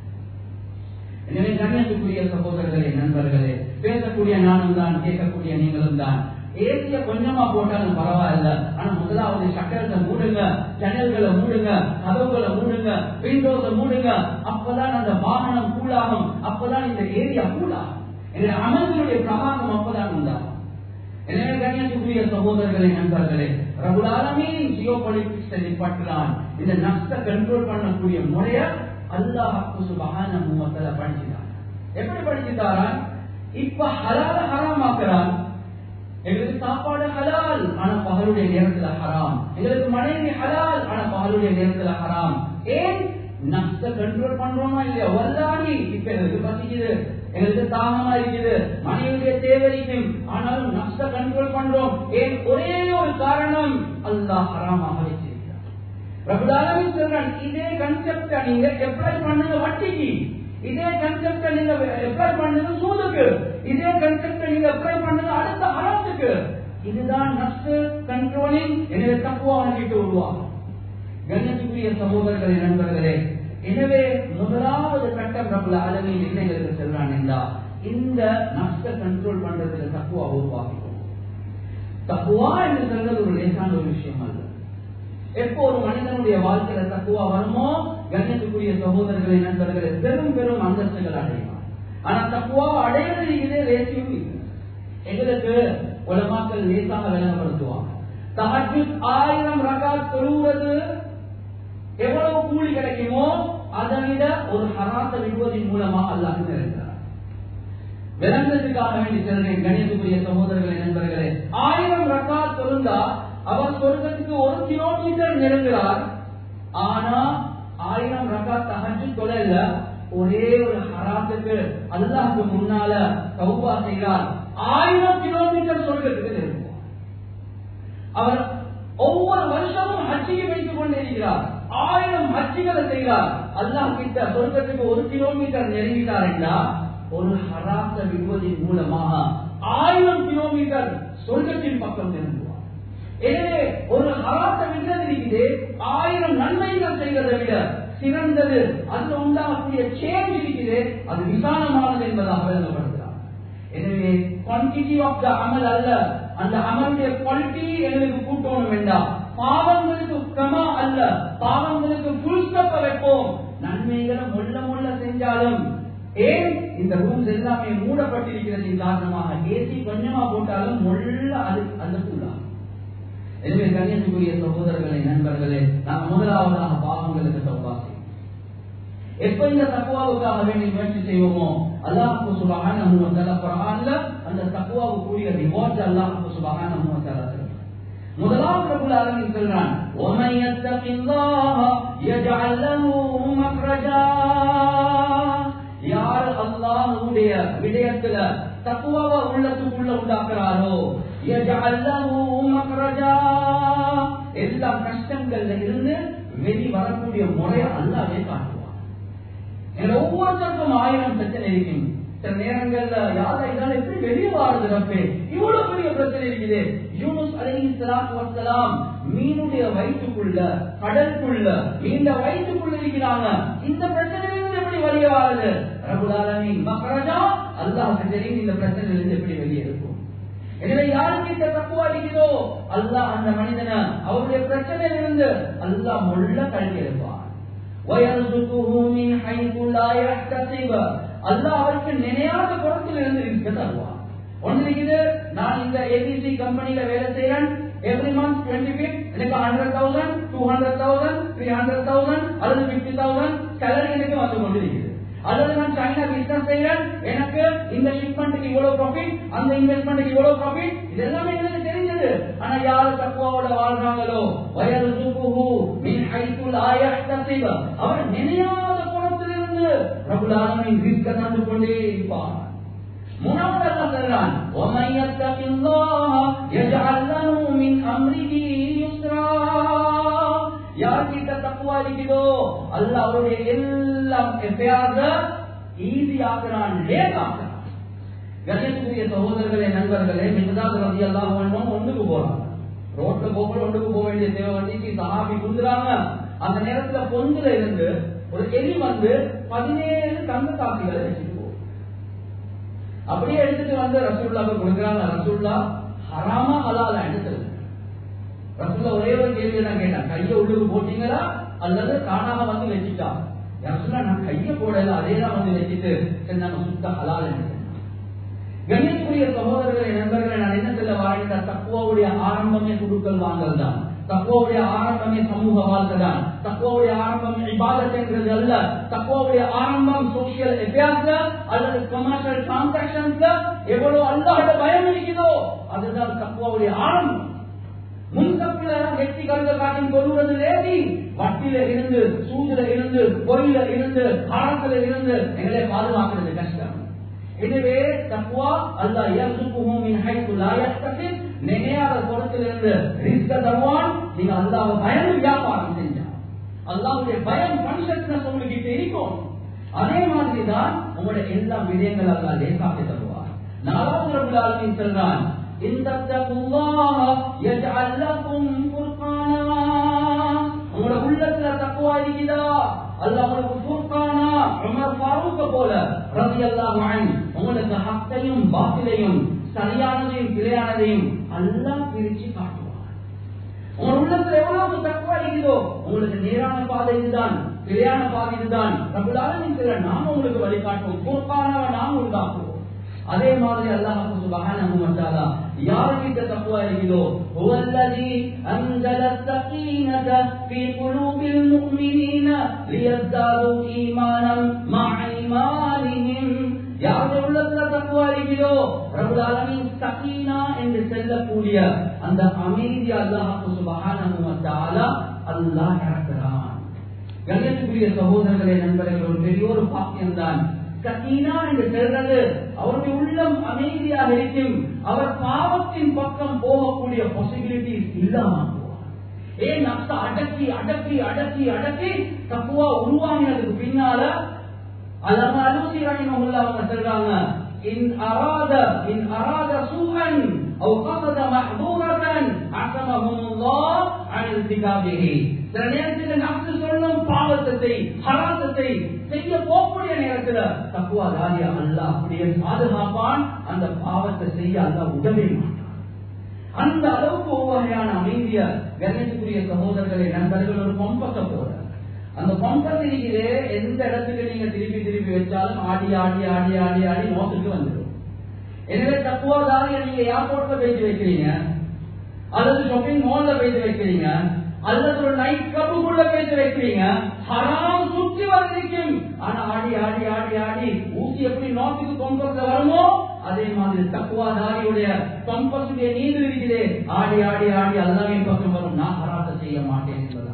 எனவே கண்ணியத்துக்குரிய சகோதரர்களே நண்பர்களே பேசக்கூடிய நானும் தான் கேட்கக்கூடிய நீங்களும் தான் ஏசிய கொஞ்சமா போட்டாலும் பரவாயில்ல ஆனா முதலாவது சக்கரத்தை மூடுங்க ஜன்னல்களை மூடுங்க கதவுகளை மூடுங்க விண்டோஸை மூடுங்க அப்பதான் அந்த வாகனம் கூலாகும் அப்பதான் இந்த ஏரியா கூலாகும் எனவே அமல்களுடைய பிரகாசம் அப்பதான் உண்டாகும் எனவே கண்ணியத்துக்குரிய சகோதரர்களே நண்பர்களே ரகுலாலமே ஜியோ பொலிட்டிக்ஸ் நிப்பாட்டுறான் இந்த நஷ்ட கண்ட்ரோல் பண்ணக்கூடிய முறைய அல்லாஹ் சுபஹான முகத்துல படிச்சுட்டான் எப்படி படிச்சுட்டாரா இப்ப ஹலால ஹராம் ஆக்குறான் எங்களுக்கு சாப்பாடு ஹலால் ஆனா பகலுடைய நேரத்துல ஹராம் எங்களுக்கு மனைவி ஹலால் ஆனா பகலுடைய நேரத்துல ஹராம் ஏன் நஷ்ட கண்ட்ரோல் பண்றோமா இல்லையா வல்லாடி இப்ப எங்களுக்கு பசிக்குது எங்களுக்கு தாகமா இருக்குது மனைவியுடைய தேவை இருக்கும் ஆனாலும் நஷ்ட கண்ட்ரோல் பண்றோம் ஏன் ஒரே ஒரு காரணம் அல்லாஹ் ஹராமாக வச்சிருக்கிறார் பிரபுதாலமின் சொல்றான் இதே கன்செப்ட நீங்க அப்ளை பண்ணுங்க வட்டிக்கு இதே கன்செப்ட நீங்க அப்ளை பண்ணுங்க சூதுக்கு இதே கன்செப்ட நீங்க அப்ளை பண்ணுங்க அடுத்த ஹராத்துக்கு இதுதான் நஷ்ட கண்ட்ரோலிங் எனவே தப்புவா அவனுக்கு உருவாகும் கண்ணியத்துக்குரிய சகோதரர்களே நண்பர்களே எனவே முதலாவது கட்டம் ரபுல் ஆலமின் என்னங்களுக்கு செல்றான் என்றா இந்த நஷ்ட கண்ட்ரோல் பண்றதுல தக்குவா உருவாக்கிக்கும் தக்குவா என்று சொல்றது ஒரு லேசான ஒரு விஷயம் அல்ல எப்போ ஒரு மனிதனுடைய வாழ்க்கையில தக்குவா வருமோ கண்ணியத்துக்குரிய சகோதரர்களை நண்பர்களை பெரும் பெரும் அந்தஸ்துகள் அடைவான் ஆனா தக்குவா அடையிறது இதே லேசியும் இல்லை எங்களுக்கு உலமாக்கள் லேசாக விளங்கப்படுத்துவாங்க தஹஜ் ஆயிரம் ரகாத் தொழுவது எவ்வளவு கூலி கிடைக்குமோ அதை விட ஒரு ஹராத்த விடுவதன் மூலமா அல்லாஹ் இருக்கிறார் விளங்கத்துக்காக வேண்டி செல்றேன் கணியத்துக்குரிய சகோதரர்களே நண்பர்களே ஆயிரம் ரக்காத் தொழுந்தா அவர் சொர்க்கத்துக்கு ஒரு கிலோமீட்டர் நெருங்குகிறார் ஆனா ஆயிரம் ரக்காத் தகஜு தொழல ஒரே ஒரு ஹராத்துக்கு அல்லாஹ்க்கு முன்னால சௌபா செய்கிறார் ஆயிரம் கிலோமீட்டர் சொர்க்கத்துக்கு நெருங்குவார் அவர் ஒவ்வொரு வருஷமும் ஹஜ்ஜியை வைத்துக் கொண்டிருக்கிறார் ஆயிரம் ஹஜ்ஜிகளை செய்கிறார் அல்லாஹ் கிட்ட சொர்க்கத்துக்கு ஒரு கிலோமீட்டர் நெருங்கிட்டார் என்றால் ஒரு ஹராத்த விடுவதன் மூலமாக ஆயிரம் கிலோமீட்டர் சொர்க்கத்தின் பக்கம் நெருங்குவார் எனவே ஒரு ஹராத்த விடுறது இருக்குது ஆயிரம் நன்மைகள் செய்வதை விட சிறந்தது அதுல உண்டாகக்கூடிய சேஞ்ச் இருக்குது அது விசாலமானது என்பதாக விளங்கப்படுகிறார் எனவே குவான்டிட்டி ஆஃப் த அமல் அல்ல அந்த அமலுடைய குவாலிட்டி எங்களுக்கு கூட்டணும் வேண்டாம் பாவங்களுக்கு கமா அல்ல பாவங்களுக்கு புல் ஸ்டப்ப வைப்போம் நன்மைகளை முள்ள முள்ள செஞ்சாலும் ஏன் இந்த ரூம்ஸ் எல்லாமே மூடப்பட்டிருக்கிறதின் காரணமாக ஏசி கொஞ்சமா போட்டாலும் முள்ள அது அந்த கூடாது எனவே கண்ணியத்துக்குரிய சகோதரர்களே நண்பர்களே நாம் முதலாவதாக பாவங்களுக்கு சௌபாசி எப்ப இந்த தக்குவாவுக்காக வேண்டி முயற்சி செய்வோமோ அல்லாஹு சுபஹானஹு வ தஆலா குர்ஆன்ல அந்த தக்குவாவுக்கு கூடிய ரிவார்ட் அல்லாஹு சுபஹானஹு வ தஆலா சொல்றான் முதலாவது ரபுல் ஆலமீன் சொல்றான் ومن يتق الله يجعل له مخرجا யார் அல்லாஹ்வுடைய விடயத்துல தக்குவாவை உள்ளத்துக்குள்ள உண்டாக்குறாரோ يجعل له مخرجا எல்லா கஷ்டங்கள்ல இருந்து வெளி வரக்கூடிய முறையை அல்லாவே காட்டுவான் எங்களை ஒவ்வொருத்தருக்கும் ஆயிரம் பிரச்சனை இருக்கும் சில நேரங்கள்ல யாரா இருந்தாலும் எப்படி வெளியே வாருது ரப்பே இவ்வளவு பெரிய பிரச்சனை இருக்குது யூனுஸ் அலைஹி ஸலாத்து வஸலாம் மீனுடைய வயிற்றுக்குள்ள கடலுக்குள்ள மீண்ட வயிற்றுக்குள்ள இருக்கிறாங்க இந்த பிரச்சனையிலிருந்து எப்படி வெளியே வாருது ரபுல் ஆலமீன் மக்ரஜா அல்லாஹ்க்கு தெரியும் இந்த பிரச்சனையிலிருந்து எப்படி வெளியே இருக்கும் எனவே யாருக்கு இந்த தக்குவா இருக்கிறதோ அல்லாஹ் அந்த மனிதனை அவருடைய பிரச்சனையிலிருந்து அல்லாஹ் முள்ள கல்வி எடுப்பார் وَيَرْزُقُهُ مِنْ حَيْثُ لَا يَحْتَسِبُ அல்லாஹ் அவருக்கு நினையாத புறத்தில் இருந்து இருக்க தருவார் ஒன்று இருக்குது நான் இந்த ஏபிசி கம்பெனில வேலை செய்யறேன் எவ்ரி மந்த் டுவெண்ட்டி ஃபிஃப்த் எனக்கு hundred thousand two hundred thousand three hundred thousand அல்லது பிப்டி தௌசண்ட் சேலரி எனக்கு வந்து கொண்டிருக்கிறது அல்லது நான் சைனா பிசினஸ் செய்யறேன் எனக்கு இந்த ஷிப்மெண்ட்டுக்கு இவ்வளவு ப்ராஃபிட் அந்த இன்வெஸ்ட்மெண்ட்டுக்கு இவ்வளவு ப்ராஃபிட் இது எல்லாமே எனக்கு தெரிஞ்சது ஆனா யாரு தக்குவாவோட வாழ்றாங்களோ வயது சுகுஹு மின் ஹைத்துல் ஆயஹ்தசிப அவர் நினையாத குணத்திலிருந்து ரபுல் ஆலமீன் ரிஸ்க தந்து கொண்டே இருப்பார் மூணாவது அல்லாஹ் சொல்றான் وَمَن يَتَّقِ اللَّهَ يَجْعَل لَّهُ مِنْ أَمْرِهِ يُسْرًا யார்கிட்ட தக்குவா இருக்குதோ அல்லாஹ் அவருடைய எல்லாம் எப்பயாவது ஈஸி ஆக்குறான் லேட் ஆக்குறான் கணேசனுடைய சகோதரர்களே நண்பர்களே மிகதாக ரவி எல்லாம் ஒன்றுக்கு போறாங்க ரோட்ல போக ஒன்றுக்கு போக வேண்டிய தேவை வண்டிக்கு சஹாபி குந்துறாங்க அந்த நேரத்துல பொந்துல இருந்து ஒரு எலி வந்து பதினேழு தங்க காப்பிகளை வச்சுட்டு போகும் அப்படியே எடுத்துட்டு வந்து ரசூல்லாவுக்கு கொடுக்குறாங்க ரசூல்லா ஹராமா ஹலாலா எடுத்துருங்க ரசூல்லா ஒரே ஒரு கேள்வி தான் கேட்டான் கையை உள்ளுக்கு போட்டீங்களா அல்லது தானாக வந்து வச்சுட்டா ரசூல்லா நான் கையை போடல அதே தான் வந்து வச்சுட்டு சரி நாங்க சுத்த ஹலால் கண்ணியத்துக்குரிய சகோதரர்களை நண்பர்களை நான் என்ன சொல்ல வாழ்ந்த தக்குவாவுடைய ஆரம்பமே குடுக்கல் வாங்கல் தான் தக்குவாவுடைய ஆரம்பமே சமூக வாழ்க்கை தான் தக்குவாவுடைய ஆரம்பம் இபாதத் என்கிறது அல்ல தக்குவாவுடைய ஆரம்பம் சோசியல் எஃபேர்ஸ்ல அல்லது கமர்ஷியல் டிரான்சாக்சன்ஸ்ல எவ்வளவு அல்லாஹ்ட பயம் இருக்குதோ அதுதான் தக்குவாவுடைய ஆரம்பம் முன்தப்புல வெற்றி கருத காட்டும் கொள்வது லேசி வட்டியில இருந்து சூதுல இருந்து பொயில இருந்து காலத்துல இருந்து எங்களை பாதுகாக்கிறது கஷ்டம் எனவே தக்குவா அல்லாஹ் யர்சுகுஹு மின் ஹைத்து லா யஹ்தசிப் நினையாத புறத்திலிருந்து ரிஸ்க தருவான் நீங்க அல்லாஹ்வை பயந்து வியாபாரம் செஞ்சா அல்லாஹ்வுடைய பயம் கான்ஷியஸ்னஸ் உங்களுக்கு இருக்கும் அதே மாதிரி தான் உங்களுடைய எல்லா விடயங்கள் அல்லாஹ் லேசாக்கி தருவார் நாலாவது ரபுல் ஆலமீன் சொல்றான் إن تتقوا الله يجعل لكم فرقانا உங்களோட உள்ளத்துல தக்குவா இருக்குதா அல்லாஹ் உங்களுக்கு ஃபுர்கானா உமர் ஃபாரூக் போல ரலியல்லாஹு அன்ஹு உங்களுக்கு ஹக்கையும் பாத்திலையும் சரியானதையும் பிழையானதையும் அல்லாஹ் பிரிச்சு காட்டுவார் உங்க உள்ளத்துல எவ்வளவு தக்குவா இருக்குதோ உங்களுக்கு நேரான பாதை இதுதான் பிழையான பாதி இதுதான் பிரபுலாலும் சில நாம உங்களுக்கு வழிகாட்டுவோம் பொறுப்பானவ நாம் உண்டாக்குவோம் அதே மாதிரி அல்லாஹ் சுபஹானஹு வ தஆலா யாருக்கு தக்வா இருக்குதோ ஹுவல்லதி அன்ஸல السكينة في قلوب المؤمنين ليزدادوا إيمانا مع إيمانهم யாருடைய உள்ளத்துல தக்குவா இருக்குதோ ரபுல் ஆலமீன் சகீனா என்று செல்லக்கூடிய அந்த அமைதி அல்லாஹ் சுபஹானஹு வ தஆலா அல்லாஹ் இறக்குறான் கண்ணியத்துக்குரிய சகோதரர்களே நண்பர்கள் ஒரு பெரிய ஒரு பாக்கியம்தான் சக்கீனா என்று சொல்றது அவருடைய உள்ளம் அமைதியாக இருக்கும் அவர் பாவத்தின் பக்கம் போகக்கூடிய பாசிபிலிட்டிஸ் இல்லாம ஏன் நப்ச அடக்கி அடக்கி அடக்கி அடக்கி தப்புவா உருவாங்கினதுக்கு பின்னால அல்லாம அலுசி ரஹிமஹுல்லா அவங்க சொல்றாங்க இன் அராத இன் அராத சூஹன் أو قصد محظورة عصمهم الله عن ارتكابه சில நேரத்தில் நப்சு சொல்லும் பாவத்தை ஹராசத்தை செய்ய போகக்கூடிய நேரத்துல தக்குவா தாரியா அல்ல அப்படியே பாதுகாப்பான் அந்த பாவத்தை செய்ய அல்ல உதவி மாட்டான் அந்த அளவுக்கு ஒவ்வொரு அமைதிய கணேசக்குரிய சகோதரர்களை நண்பர்கள் ஒரு பொம்பத்தை போற அந்த பொம்பத்தை இருக்கிறே எந்த இடத்துக்கு நீங்க திருப்பி திருப்பி வச்சாலும் ஆடி ஆடி ஆடி ஆடி ஆடி நோட்டுக்கு வந்துடும் எனவே தக்குவாதாரியா நீங்க ஏர்போர்ட்ல போயிட்டு வைக்கிறீங்க அல்லது ஷாப்பிங் மால்ல போயிட்டு வைக்கிறீங்க அல்லது ஒரு நைட் கிளப்புக்குள்ள போயிட்டு வைக்கிறீங்க ஹராம் சுற்றி வந்திருக்கும் ஆனா ஆடி ஆடி ஆடி ஆடி ஊசி எப்படி நோட்டுக்கு கொம்பஸ்ல வருமோ அதே மாதிரி தக்குவாதாரியுடைய கொம்பஸுடைய நீர் இருக்கிறே ஆடி ஆடி ஆடி அல்லாமே பக்கம் வரும் நான் ஹராத்தை செய்ய மாட்டேன் என்பதாக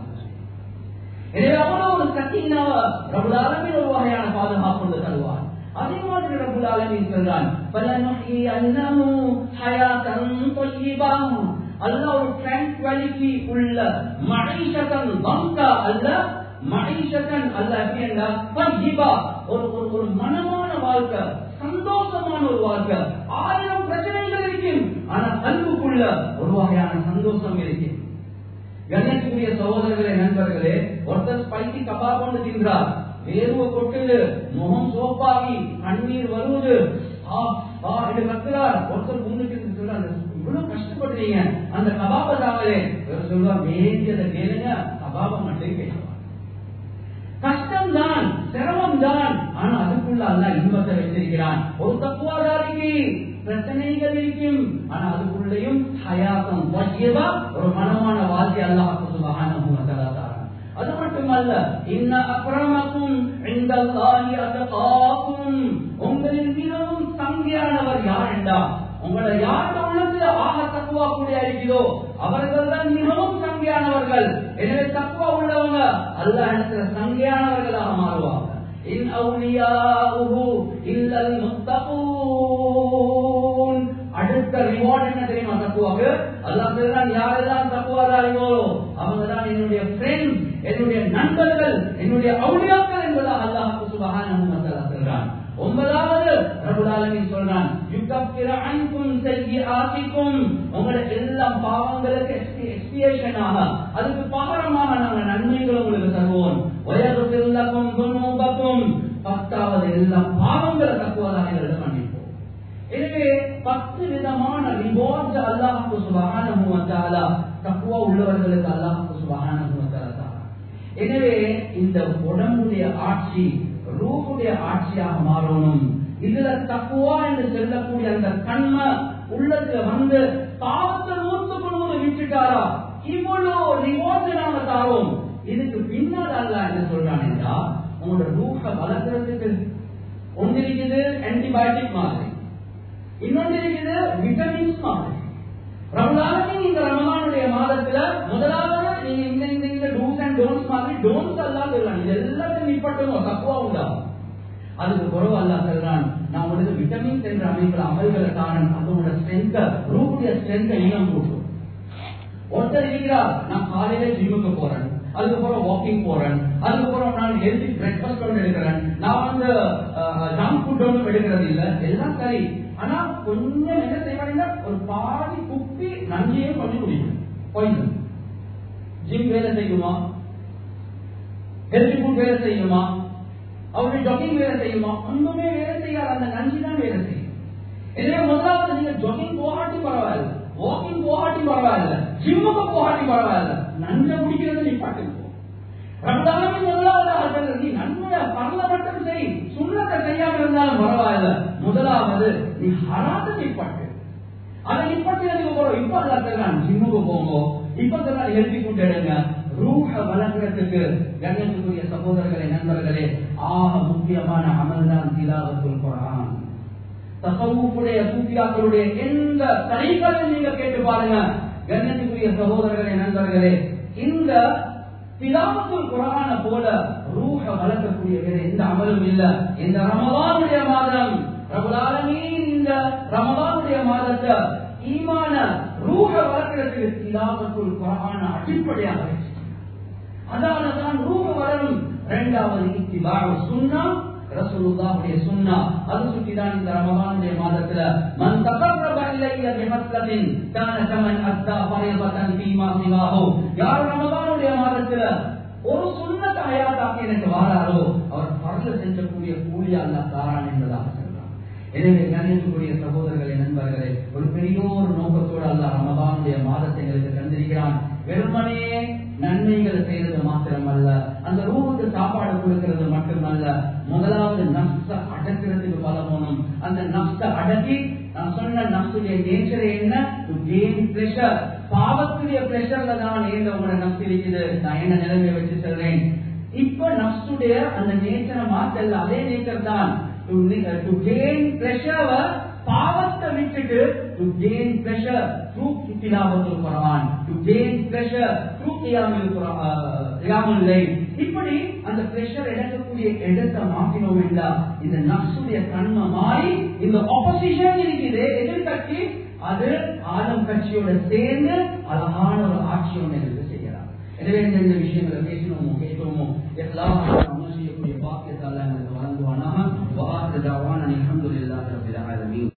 எனவே அவ்வளவு ஒரு சக்தியினாவ ரபுலாலமின் ஒரு வகையான பாதுகாப்பு தருவார் அதே மாதிரி ரபுல் ஆலமின் சொல்றான் பலனுஹி அன்னஹு ஹயாத்தன் தொய்யிபா அல்லாஹ் ஒரு ட்ராங்குவாலிட்டி உள்ள மஈஷத்தன் வங்கா அல்ல மஈஷத்தன் அல்ல எப்படின்னா தொய்யிபா ஒரு ஒரு ஒரு மனமான வாழ்க்கை சந்தோஷமான ஒரு வாழ்க்கை ஆயிரம் பிரச்சனைகள் இருக்கும் ஆனா கல்வுக்குள்ள ஒரு வகையான சந்தோஷம் இருக்கும் கணேசனுடைய சகோதரர்களே நண்பர்களே ஒருத்தர் ஸ்பைசி கபாப் ஒன்று தின்றார் வேர்வை கொட்டுது முகம் சோப்பாகி கண்ணீர் வருவது என்று கத்துறார் ஒருத்தர் முன்னுக்கு சொல்றாரு இவ்வளவு கஷ்டப்படுறீங்க அந்த கபாப தாங்களே சொல்லுவார் வேண்டியதை கேளுங்க கபாப மட்டும் கேட்கலாம் கஷ்டம் தான் சிரமம் தான் ஆனா அதுக்குள்ள அல்ல இன்பத்தை வைத்திருக்கிறான் ஒரு தப்புவாதாரிக்கு பிரச்சனைகள் இருக்கும் ஆனா அதுக்குள்ளேயும் ஹயாசம் வசியதா ஒரு மனமான வாழ்க்கை அல்லாஹ் சுபஹானஹு வ தஆலா அது மட்டுமல்ல இன்ன அக்ரமக்கும் இந்தல்லாஹி அத்தகாக்கும் உங்களின் மிகவும் சங்கையானவர் யார் என்றா உங்களை யார் உள்ளத்துல ஆக தக்குவா கூடிய இருக்கிறதோ அவர்கள் தான் மிகவும் சங்கையானவர்கள் எனவே தக்குவா உள்ளவங்க அல்ல இடத்துல சங்கையானவர்களாக மாறுவாங்க இன் அவுலியாஹு இல்லல் முத்தகூன் அடுத்த ரிவார்ட் என்ன தெரியுமா தக்குவாக்கு அல்லாஹ் சொல்றான் யாரெல்லாம் தக்குவாதாரிகளோ அவங்க தான் என்னுடைய ஃப்ரெண்ட் என்னுடைய நண்பர்கள் என்னுடைய அவுளியாக்கள் என்பதாக அல்லாஹ் சுபஹானஹு வ தஆலா சொல்றான் ஒன்பதாவது ரபுலாலமின் சொல்றான் யுகப்பிர அன்கும் செய்யாசிக்கும் உங்களோட எல்லா பாவங்களுக்கு எக்ஸ்பியேஷனாக அதுக்கு பகரமாக நாங்கள் நன்மைகள் உங்களுக்கு தருவோம் வயதுக்கும் துணுபக்கும் பத்தாவது எல்லா பாவங்களை தக்குவதாக எங்களிடம் மன்னிப்போம் எனவே பத்து விதமான ரிவார்ட் அல்லாஹு சுபஹானஹு வ தஆலா தக்வா உள்ளவர்களுக்கு அல்லாஹு சுபஹானஹு வ தஆலா எனவே இந்த உடம்புடைய ஆட்சி ரூபுடைய ஆட்சியாக மாறணும் இதுல தக்குவா என்று சொல்லக்கூடிய அந்த கண்ம உள்ளத்துல வந்து பாவத்தை நூற்றுக்கு நூறு விட்டுட்டாரா இவ்வளவு ரிவார்டு நாங்க தாரோம் இதுக்கு பின்னால் அல்ல என்ன சொல்றான் என்றா உங்களோட ரூஹ வளர்க்கறதுக்கு ஒன்று இருக்குது ஆன்டிபயோட்டிக் மாதிரி இன்னொன்று இருக்குது விட்டமின்ஸ் மாதிரி ரமலானே இந்த ரமலானுடைய மாதத்துல முதலாவது நீங்க இந்த இந்த இந்த டூஸ் அண்ட் டோன்ஸ் மாதிரி டோன்ஸ் எல்லாம் சொல்லலாம் இது எல்லாத்தையும் நிப்பட்டணும் தக்குவா உண்டாகும் அதுக்கு குறவு அல்லா சொல்றான் நான் உங்களுக்கு விட்டமின்ஸ் என்ற அமைப்புல அமல்களை காரணம் அதோட ஸ்ட்ரென்த்தை ரூபுடைய ஸ்ட்ரென்த்தை இன்னும் கூட்டும் ஒருத்தர் இருக்கிறார் நான் காலையில ஜிம்முக்கு போறேன் அதுக்கப்புறம் வாக்கிங் போறேன் அதுக்கப்புறம் நான் ஹெல்தி பிரேக்ஃபாஸ்ட் ஒன்று எடுக்கிறேன் நான் வந்து ஜங்க் ஃபுட் ஒன்றும் எடுக்கிறது இல்லை எல்லாம் சரி ஆனா கொஞ்சம் என்ன செய்வாங்க ஒரு பாதி குப்பி நஞ்சியும் கொஞ்சம் குடிக்கும் பாய்சன் ஜிம் வேலை செய்யுமா ஹெல்தி ஃபுட் வேலை செய்யுமா அவருடைய ஜாகிங் வேலை செய்யுமா ஒன்றுமே வேலை செய்யாது அந்த நஞ்சு தான் வேலை செய்யும் எனவே முதலாவது நீங்க ஜாகிங் போகாட்டி பரவாயில்ல வாக்கிங் போகாட்டி பரவாயில்ல ஜிம்முக்கு போகாட்டி பரவாயில்ல நஞ்ச குடிக்கிறது நீ பாட்டுக்கு ரமதானின் முதலாவதாக சொல்றது, நீ நன்மையா பரல மட்டும் செய் சுண்ணத்தை செய்யாம இருந்தாலும் பரவாயில்ல முதலாவது நீ ஹராத்தை நிப்பட்டு அதை நிப்பட்டு போறோம் இப்ப அல்லா சொல்றான் ஜிம்முக்கு போங்க இப்ப சொல்றான் ஹெல்தி ஃபுட் எடுங்க ரூஹ வளர்க்கறதுக்கு கண்ணியத்துக்குரிய சகோதரர்களே நண்பர்களே ஆக முக்கியமான அமல் தான் திலாவத்துல் குரான் தசவுடைய சூஃபியாக்களுடைய எந்த தனிகளும் நீங்க கேட்டு பாருங்க கண்ணியத்துக்குரிய சகோதரர்களே நண்பர்களே இந்த திலாவத்துல் குரான போல ரூஹ வளர்க்கக்கூடிய வேற எந்த அமலும் இல்ல இந்த ரமலானுடைய மாதம் ரமலானீன் இந்த ரமலானுடைய மாதத்தை ஈமான ரூஹ வளர்க்கிறதுக்கு திலாவத்துல் குரான அடிப்படையாக வச்சு அதனாலதான் ரூஹ வளரும் இரண்டாவது இத்திபாவு சுன்னா ரசூலுல்லாஹுடைய சுன்னா அது சுற்றிதான் இந்த ரமலானுடைய மாதத்துல மன் தகர்ரப இலைய பிமஸ்லத்தின் கான கமன் அத்தா ஃபரீதத்தன் ஃபீமா சிவாஹு யார் ரமலானுடைய மாதத்துல ஒரு சுன்னத் ஹயாத்தாக்கி எனக்கு வாராரோ அவர் பரல செஞ்சக்கூடிய கூலி அல்லாஹ் தாரான் என்பதாக சொல்றார் எனவே கணிதக்கூடிய சகோதரர்களே நண்பர்களே ஒரு பெரிய ஒரு நோக்கத்தோடு அல்லாஹ் ரமலானுடைய மாதத்தை எங்களுக்கு தந்திருக்கிறான் வெறுமனே நன்மைகள் செய்யறது மாத்திரமல்ல அந்த ரூவுக்கு சாப்பாடு கொடுக்கிறது மட்டுமல்ல முதலாவது நஷ்ட அடக்கிறதுக்கு பலமோனும் அந்த நஷ்ட அடக்கி நான் சொன்ன நஷ்டுடைய நேச்சர் என்ன டு கெயின் பிரஷர் பாவத்துடைய பிரஷர்ல தான் ஏந்த உங்களோட நஷ்டம் இருக்குது நான் என்ன நிலைமையை வச்சு சொல்றேன் இப்ப நஷ்டுடைய அந்த நேச்சரை மாத்தல அதே நேச்சர் தான் டு கெயின் பிரஷர் பாவத்தை விட்டுட்டு டு கெயின் பிரஷர் த்ரூ திலாவத்துல் குர்ஆன் டு கெயின் பிரஷர் த்ரூ கியாமுல் கியாமுல் லைல் இப்படி அந்த பிரஷர் எடுக்கக்கூடிய இடத்தை மாற்றினோம் என்றா இந்த நப்சுடைய தன்மை மாறி இந்த ஆப்போசிஷன் இருக்குது எதிர்கட்சி அது ஆளும் கட்சியோட சேர்ந்து அழகான ஒரு ஆட்சி ஒன்று எங்களுக்கு செய்யலாம் எனவே இந்த இந்த விஷயங்களை பேசணுமோ கேட்கணுமோ எல்லாம் அமல் செய்யக்கூடிய பாக்கியத்தால் எங்களுக்கு வழங்குவானாக வாக்கு தவான அல்ஹம்துலில்லாஹி ரப்பில் ஆலமீன்